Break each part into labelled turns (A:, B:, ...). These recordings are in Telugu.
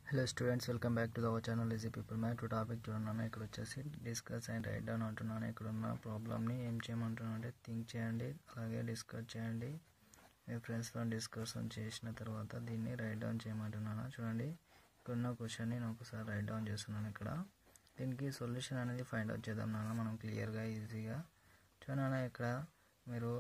A: hello students welcome back to our channel easy people math topic చూడన్నాను ఇక్కడ వచ్చేసి డిస్కస్ అండ్ రైట్ డౌన్ అంటున్నాను ఇక్కడ ఉన్న ప్రాబ్లమ్ని ఏం చేయమంటున్నాను అంటే థింక్ చేయండి అలాగే డిస్కస్ చేయండి మీ ఫ్రెండ్స్తో డిస్కషన్ చేసిన తర్వాత దీన్ని రైట్ డౌన్ చేయమంటున్నాను చూడండి ఇక్కడ ఉన్న క్వశ్చన్ని నేను ఒకసారి రైట్ డౌన్ చేస్తున్నాను ఇక్కడ దీనికి సొల్యూషన్ అనేది ఫైండ్ అవుట్ చేద్దాం నాన్న మనం క్లియర్గా ఈజీగా చూడండి ఇక్కడ మీరు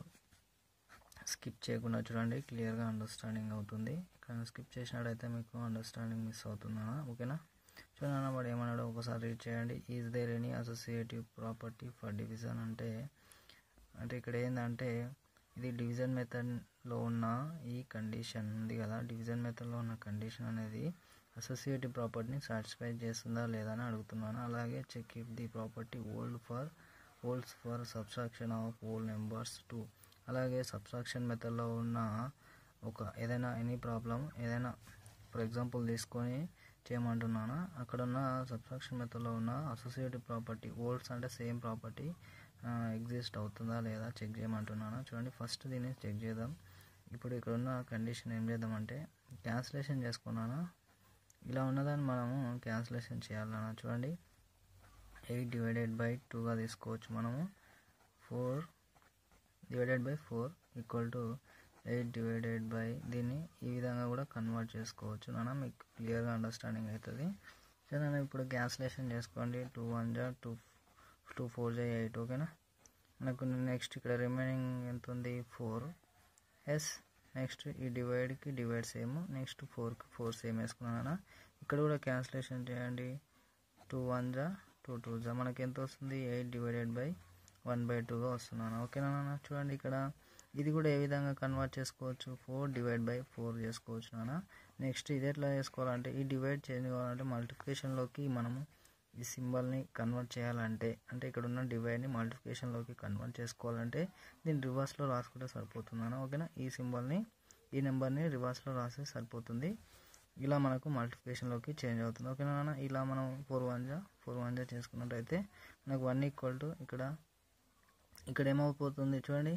A: స్కిప్ చేయకుండా చూడండి క్లియర్గా అండర్స్టాండింగ్ అవుతుంది ఇక్కడ స్కిప్ చేసినట్టయితే మీకు అండర్స్టాండింగ్ మిస్ అవుతుందా ఓకేనా చూడండి వాడు ఏమన్నాడు ఒకసారి రీడ్ చేయండి is there any associative property for division అంటే అంటే ఇక్కడ ఏంటంటే ఇది డివిజన్ మెథడ్లో ఉన్న ఈ కండిషన్ ఉంది కదా డివిజన్ మెథడ్లో ఉన్న కండిషన్ అనేది అసోసియేటివ్ ప్రాపర్టీని సాటిస్ఫై చేస్తుందా లేదా అని అడుగుతున్నాను అలాగే check if the property holds for holds for subtraction of whole numbers too అలాగే సబ్స్ట్రాక్షన్ మెథడ్లో ఉన్న ఒక ఏదైనా ఎనీ ప్రాబ్లం ఏదైనా ఫర్ ఎగ్జాంపుల్ తీసుకొని చేయమంటున్నాను అక్కడ ఉన్న సబ్స్ట్రాక్షన్ మెథడ్లో ఉన్న అసోసియేటివ్ ప్రాపర్టీ ఓల్డ్స్ అంటే సేమ్ ప్రాపర్టీ ఎగ్జిస్ట్ అవుతుందా లేదా చెక్ చేయమంటున్నాను చూడండి ఫస్ట్ దీన్ని చెక్ చేద్దాం ఇప్పుడు ఇక్కడ ఉన్న కండిషన్ ఏం చేద్దామంటే క్యాన్సిలేషన్ చేసుకున్నాను ఇలా ఉన్నదాన్ని మనము క్యాన్సిలేషన్ చేయాలన్నా చూడండి ఎయిట్ డివైడెడ్ బై టూగా తీసుకోవచ్చు మనము four divided by four equal to eight divided by దీన్ని ఈ విధంగా కూడా కన్వర్ట్ చేసుకోవచ్చు నాన్న మీకు క్లియర్గా అండర్స్టాండింగ్ అవుతుంది సో నేను ఇప్పుడు క్యాన్సిలేషన్ చేసుకోండి టూ వన్ జా టూ టూ ఫోర్ జా ఎయిట్ ఓకేనా మనకు నెక్స్ట్ ఇక్కడ రిమైనింగ్ ఎంత ఉంది ఫోర్ ఎస్ నెక్స్ట్ ఈ డివైడ్కి డివైడ్ సేమ్ నెక్స్ట్ ఫోర్కి ఫోర్ సేమ్ వేసుకున్నాను ఇక్కడ కూడా క్యాన్సిలేషన్ చేయండి టూ వన్ జా టూ టూ జా మనకి ఎంత వస్తుంది eight divided by one by టూగా వస్తున్నాను ఓకేనా నాన్న చూడండి ఇక్కడ ఇది కూడా ఏ విధంగా కన్వర్ట్ చేసుకోవచ్చు ఫోర్ డివైడ్ బై ఫోర్ చేసుకోవచ్చు నాన్న నెక్స్ట్ ఇది ఎట్లా చేసుకోవాలంటే ఈ డివైడ్ చేంజ్ కావాలంటే మల్టిప్లికేషన్లోకి మనము ఈ సింబల్ని కన్వర్ట్ చేయాలంటే అంటే ఇక్కడ ఉన్న డివైడ్ని మల్టిప్లికేషన్లోకి కన్వర్ట్ చేసుకోవాలంటే దీన్ని రివర్స్లో రాసుకుంటే సరిపోతుంది అన్న ఓకేనా ఈ సింబల్ని ఈ నెంబర్ని రివర్స్లో రాస్తే సరిపోతుంది ఇలా మనకు మల్టిప్లికేషన్లోకి చేంజ్ అవుతుంది ఓకేనా నాన్న ఇలా మనం ఫోర్ వన్ జా ఫోర్ వన్ జా చేసుకున్నట్టయితే మనకు వన్ ఈక్వల్ టు ఇక్కడ ఇక్కడ ఏమైపోతుంది చూడండి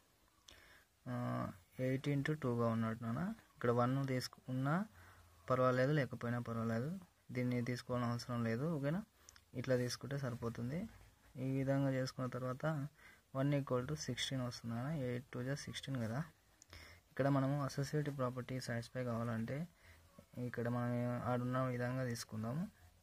A: ఎయిట్ ఇంటూ టూగా ఉన్నట్టు నాన్న ఇక్కడ వన్ తీసుకున్నా పర్వాలేదు లేకపోయినా పర్వాలేదు దీన్ని తీసుకోవాలని అవసరం లేదు ఓకేనా ఇట్లా తీసుకుంటే సరిపోతుంది ఈ విధంగా చేసుకున్న తర్వాత వన్ ఈక్వల్ టు సిక్స్టీన్ వస్తుంది అన్న ఎయిట్ టూ జా సిక్స్టీన్ కదా ఇక్కడ మనము అసోసియేటివ్ ప్రాపర్టీ సాటిస్ఫై కావాలంటే ఇక్కడ మనం ఆడున్న విధంగా తీసుకుందాము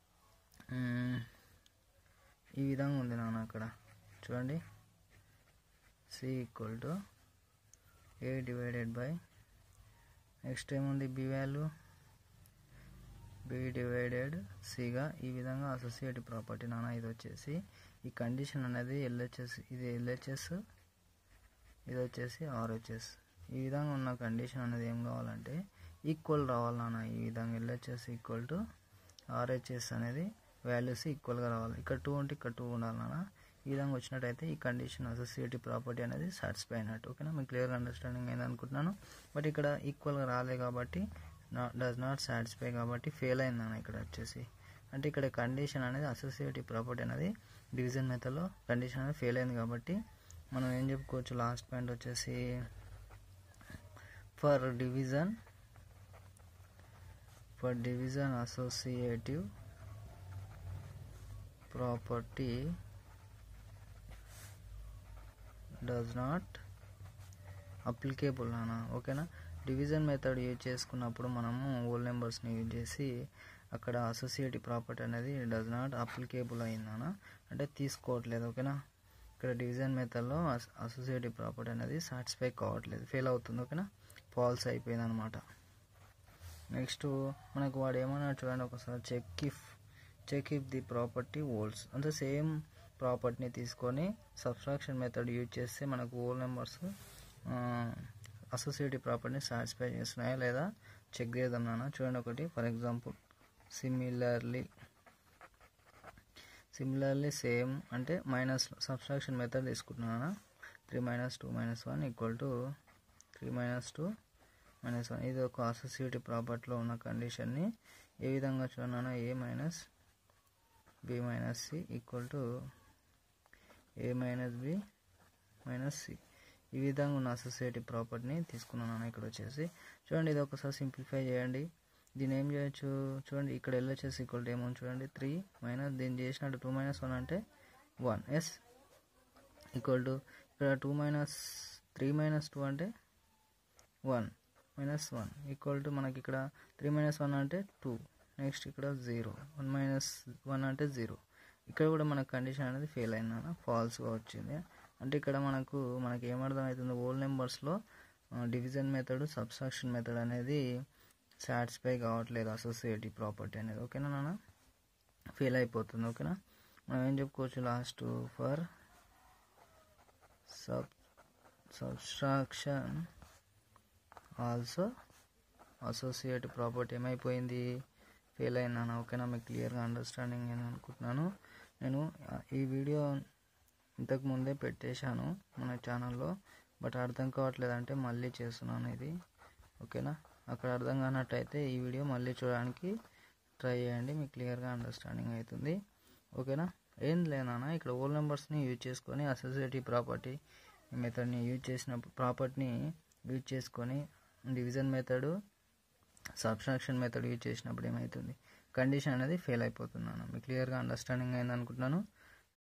A: ఈ విధంగా ఉంది నాన్న అక్కడ చూడండి C equal to A divided by next ఏముంది బి వాల్యూ బి డివైడెడ్ సిగా ఈ విధంగా అసోసియేటివ్ ప్రాపర్టీ నాన్న ఇది వచ్చేసి ఈ కండిషన్ అనేది ఎల్హెచ్ఎస్ ఇది ఎల్హెచ్ఎస్ ఇది వచ్చేసి ఆర్హెచ్ఎస్ ఈ విధంగా ఉన్న కండిషన్ అనేది ఏం కావాలంటే ఈక్వల్ రావాలి నాన్న ఈ విధంగా ఎల్హెచ్ఎస్ ఈక్వల్ టు ఆర్హెచ్ఎస్ అనేది వాల్యూస్ ఈక్వల్గా రావాలి ఇక్కడ టూ ఉంటే ఇక్కడ టూ ఉండాలి నాన్న ఈ విధంగా వచ్చినట్టయితే ఈ కండిషన్ అసోసియేటివ్ ప్రాపర్టీ అనేది సాటిస్ఫై అయినట్టు ఓకేనా మీకు క్లియర్గా అండర్స్టాండింగ్ అయింది అనుకుంటున్నాను బట్ ఇక్కడ ఈక్వల్గా రాలే కాబట్టి డస్ నాట్ సాటిస్ఫై కాబట్టి ఫెయిల్ అయిందన్న ఇక్కడ వచ్చేసి అంటే ఇక్కడ కండిషన్ అనేది అసోసియేటివ్ ప్రాపర్టీ అనేది డివిజన్ మెథడ్లో కండిషన్ అనేది ఫెయిల్ అయింది కాబట్టి మనం ఏం చెప్పుకోవచ్చు లాస్ట్ పాయింట్ వచ్చేసి for division for division associative property does not applicable అన్న ఓకేనా డివిజన్ మెథడ్ యూజ్ చేసుకున్నప్పుడు మనము ఓల్ నెంబర్స్ని యూజ్ చేసి అక్కడ అసోసియేటివ్ ప్రాపర్టీ అనేది డస్ నాట్ అప్లికేబుల్ అయిందన్న అంటే తీసుకోవట్లేదు ఓకేనా ఇక్కడ డివిజన్ మెథడ్లో అసోసియేటివ్ ప్రాపర్టీ అనేది సాటిస్ఫై కావట్లేదు ఫెయిల్ అవుతుంది ఓకేనా ఫాల్స్ అయిపోయింది అనమాట నెక్స్ట్ మనకు వాడు ఏమన్నా చూడండి ఒకసారి check if check if the property holds అంటే సేమ్ ప్రాపర్టీని తీసుకొని సబ్స్ట్రాక్షన్ మెథడ్ యూజ్ చేస్తే మనకు ఓల్ నెంబర్స్ అసోసియేటివ్ ప్రాపర్టీని సాటిస్ఫై చేస్తున్నాయా లేదా చెక్ చేద్దాం నాన్న చూడండి ఒకటి for example similarly similarly same అంటే మైనస్ సబ్స్ట్రాక్షన్ మెథడ్ తీసుకుంటున్నాను three minus two minus one equal to three minus two minus one ఇది ఒక అసోసియేటివ్ ప్రాపర్టీలో ఉన్న కండిషన్ని ఏ విధంగా చూడన్నా A minus B minus C equal to A minus B minus C ఈ విధంగా ఉన్న అసోసియేటివ్ ప్రాపర్టీని తీసుకున్నాను ఇక్కడ వచ్చేసి చూడండి ఇది ఒకసారి సింప్లిఫై చేయండి దీని ఏం చేయొచ్చు చూడండి ఇక్కడ ఎల్హెచ్ఎస్ ఈక్వల్ ఏమో చూడండి త్రీ మైనస్ దీన్ని చేసినట్టు టూ మైనస్ వన్ అంటే వన్ ఎస్ ఈక్వల్ టు ఇక్కడ two minus three minus two అంటే one minus one equal to మనకి ఇక్కడ త్రీ మైనస్ వన్ అంటే టూ నెక్స్ట్ ఇక్కడ జీరో వన్ మైనస్ వన్ అంటే జీరో ఇక్కడ కూడా మనకు కండిషన్ అనేది ఫెయిల్ అయిందన్న ఫాల్స్గా వచ్చింది అంటే ఇక్కడ మనకు మనకి ఏమర్థం అవుతుంది ఓల్డ్ నెంబర్స్లో డివిజన్ మెథడ్ సబ్స్ట్రాక్షన్ మెథడ్ అనేది సాటిస్ఫై కావట్లేదు అసోసియేటివ్ ప్రాపర్టీ అనేది ఓకేనా నాన్న ఫెయిల్ అయిపోతుంది ఓకేనా మనం ఏం చెప్పుకోవచ్చు last for sub subtraction also associate property ఏమైపోయింది ఫెయిల్ అయిందన్న ఓకేనా మీకు క్లియర్గా అండర్స్టాండింగ్ అని అనుకుంటున్నాను నేను ఈ వీడియో ఇంతకు ముందే పెట్టేశాను మన ఛానల్లో బట్ అర్థం కావట్లేదు అంటే మళ్ళీ చేస్తున్నాను ఇది ఓకేనా అక్కడ అర్థం కానట్టయితే ఈ వీడియో మళ్ళీ చూడడానికి ట్రై చేయండి మీకు క్లియర్గా అండర్స్టాండింగ్ అవుతుంది ఓకేనా ఏం లేనా ఇక్కడ ఓల్ నెంబర్స్ని యూజ్ చేసుకొని అసోసియేటివ్ ప్రాపర్టీ మెథడ్ని యూజ్ చేసినప్పుడు ప్రాపర్టీని యూజ్ చేసుకొని division method subtraction method use చేసినప్పుడు ఏమవుతుంది కండిషన్ అనేది ఫెయిల్ అయిపోతున్నాను మీకు క్లియర్గా అండర్స్టాండింగ్ అయింది అనుకుంటున్నాను